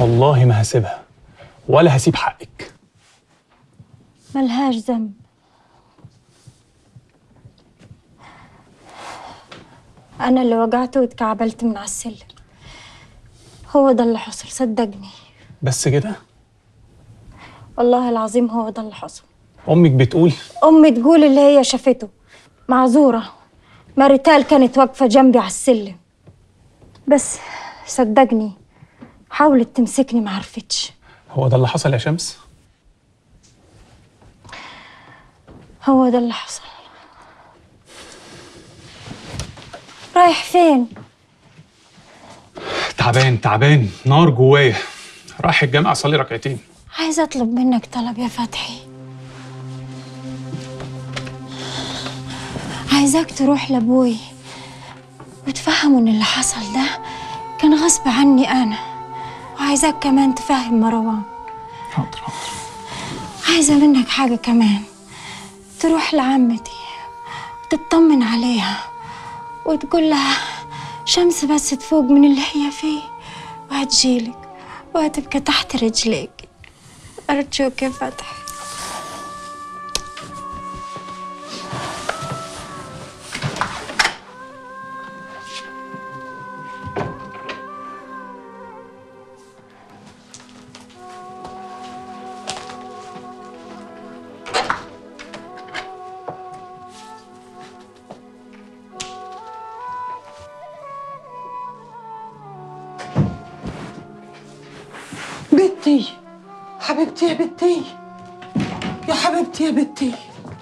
والله ما هسيبها ولا هسيب حقك ملهاش ذنب أنا اللي وجعت واتكعبلت من على السلم هو ده اللي حصل صدقني بس كده والله العظيم هو ده اللي حصل امك بتقول أمي تقول اللي هي شافته معذورة ماريتال كانت واقفة جنبي على السلم بس صدقني حاولت تمسكني معرفتش هو ده اللي حصل يا شمس هو ده اللي حصل رايح فين؟ تعبان تعبان نار جوايا رايح الجامعة أصلي ركعتين عايزة أطلب منك طلب يا فتحي عايزاك تروح لأبوي وتفهمه إن اللي حصل ده كان غصب عني أنا وعايزاك كمان تفهم مروان حاضر حاضر عايزة منك حاجة كمان تروح لعمتي وتطمن عليها وتقول لها شمس بس تفوق من اللي هي فيه وهتجيلك وهتبقى تحت رجليك أرجوك يا فتحي بنتي حبيبتي يا بنتي يا حبيبتي يا بنتي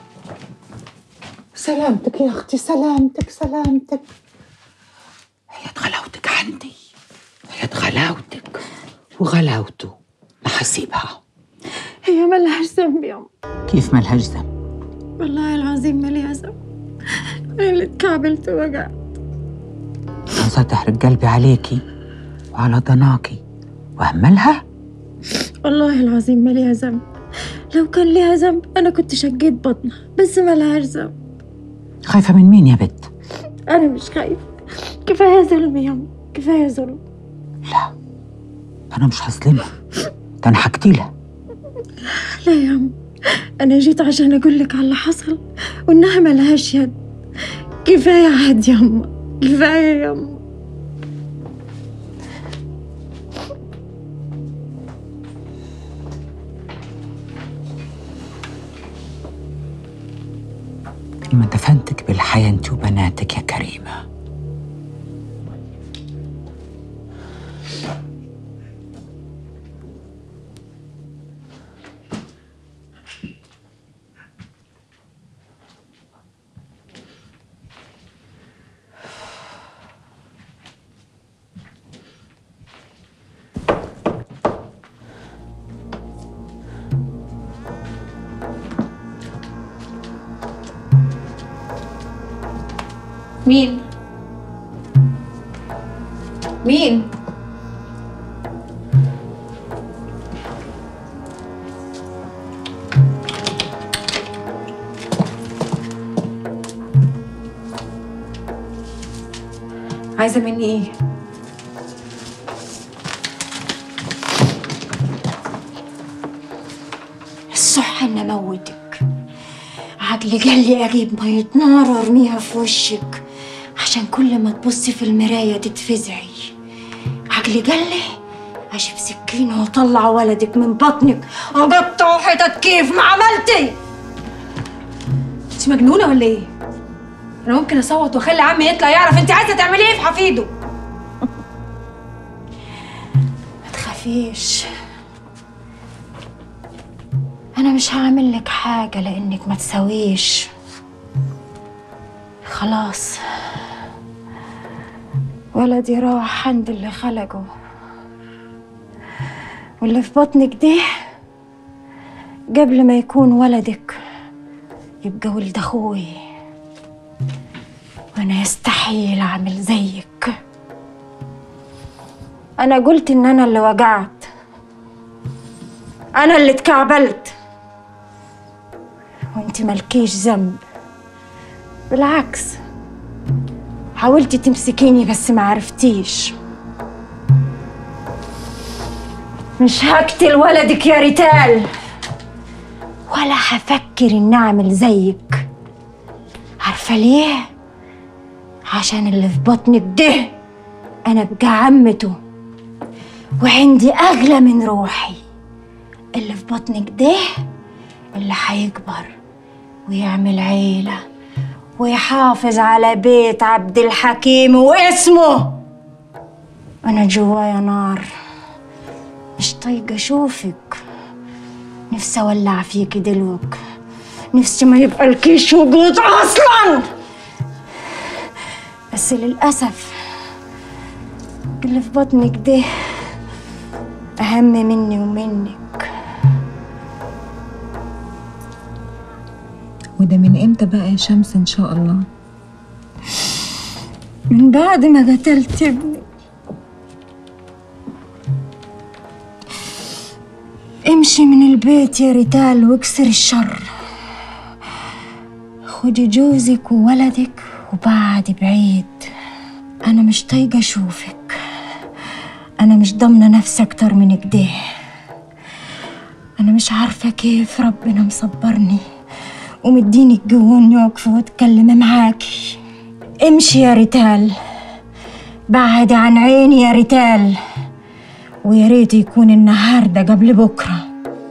سلامتك يا اختي سلامتك سلامتك هي غلاوتك عندي هي غلاوتك وغلاوته ما حسيبها هي ملهاش ذنب يا أم كيف مالهاش ذنب والله العظيم ماليها ذنب أنا اللي اتكعبلت ووجعت عاوزة تحرق قلبي عليكي وعلى ضناكي وهملها والله العظيم ماليها ذنب لو كان ليها ذنب أنا كنت شقيت بطنها بس ملهاش ذنب خايفة من مين يا بنت أنا مش خايفة كفاية ظلم يا أم كفاية ظلم لا أنا مش هظلمها ده أنا هقتلها لا يا أم أنا جيت عشان أقول لك على اللي حصل وإنها ملهاش يد كفاية عاد يا أم كفاية يا أم ما دفنتك بالحياة انت وبناتك يا كريمة مين؟ مين؟ عايزة مني ايه؟ الصح إن أموتك عقلي قال لي أجيب مية نار وأرميها في وشك عشان كل ما تبصي في المراية تتفزعي عقلي قال لي أجيب سكينة وأطلع ولدك من بطنك وأقطعه حتت كيف ما عملتي انت مجنونة ولا ايه؟ انا ممكن اصوت واخلي عمي يطلع يعرف انت عايزة تعملي ايه في حفيده ما تخافيش أنا مش هعمل لك حاجة لأنك ما تسويش خلاص ولدي راح عند اللي خلقه واللي في بطنك ده قبل ما يكون ولدك يبقى ولد أخوي وأنا يستحيل أعمل زيك أنا قلت إن أنا اللي وجعت أنا اللي اتكعبلت وانت مالكيش ذنب بالعكس حاولتي تمسكيني بس ما عرفتيش مش هقتل ولدك يا ريتال ولا هفكر إن أعمل زيك عارفة ليه؟ عشان اللي في بطنك ده أنا بقى عمته وعندي أغلى من روحي اللي في بطنك ده اللي هيكبر ويعمل عيلة ويحافظ على بيت عبد الحكيم واسمه أنا جوايا نار مش طايقة أشوفك نفسي أولع فيكي دلوك نفسي ما يبقى الكيش وجود أصلا بس للأسف اللي في بطنك ده أهم مني ومنك وده من امتى بقى يا شمس ان شاء الله من بعد ما قتلت ابني امشي من البيت يا ريتال واكسر الشر خدي جوزك وولدك وبعدي بعيد انا مش طايقه اشوفك انا مش ضامنه نفسي اكتر من كده انا مش عارفه كيف ربنا مصبرني ومديني الجو اني واقفه واتكلم معاكي امشي يا ريتال بعد عن عيني يا ريتال ويا ريت يكون النهارده قبل بكره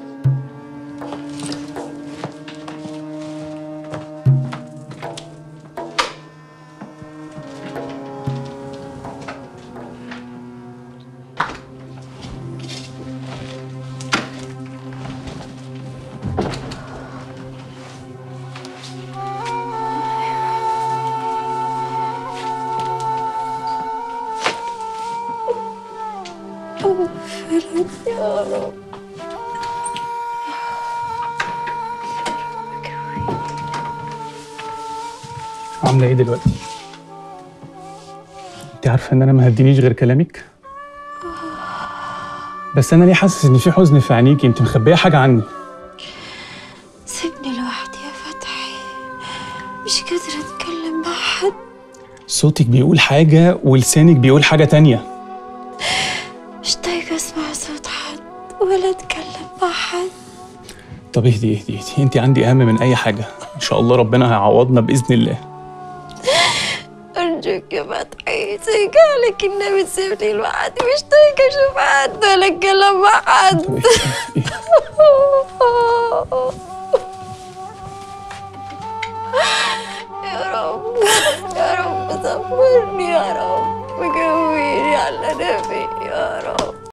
عامله ايه دلوقتي انت عارفه ان انا ما هدينيش غير كلامك بس انا ليه حاسس ان في حزن في عينيكي انت مخبيه حاجه عني سيبني لوحدي يا فتحي مش قادرة أتكلم مع حد صوتك بيقول حاجه ولسانك بيقول حاجه تانية مش طايقة أسمع صوت حد ولا أتكلم مع حد طب اهدي اهدي اهدي انت عندي اهم من اي حاجه ان شاء الله ربنا هيعوضنا باذن الله أرجوك يا فتحي سيقالك إنها بتسيبني لوحدي مش طايقة أشوف حد ولا أتكلم مع حد طب اهدي، اهدي. يا رب يا رب صبرني يا رب وقويني على نبي يا رب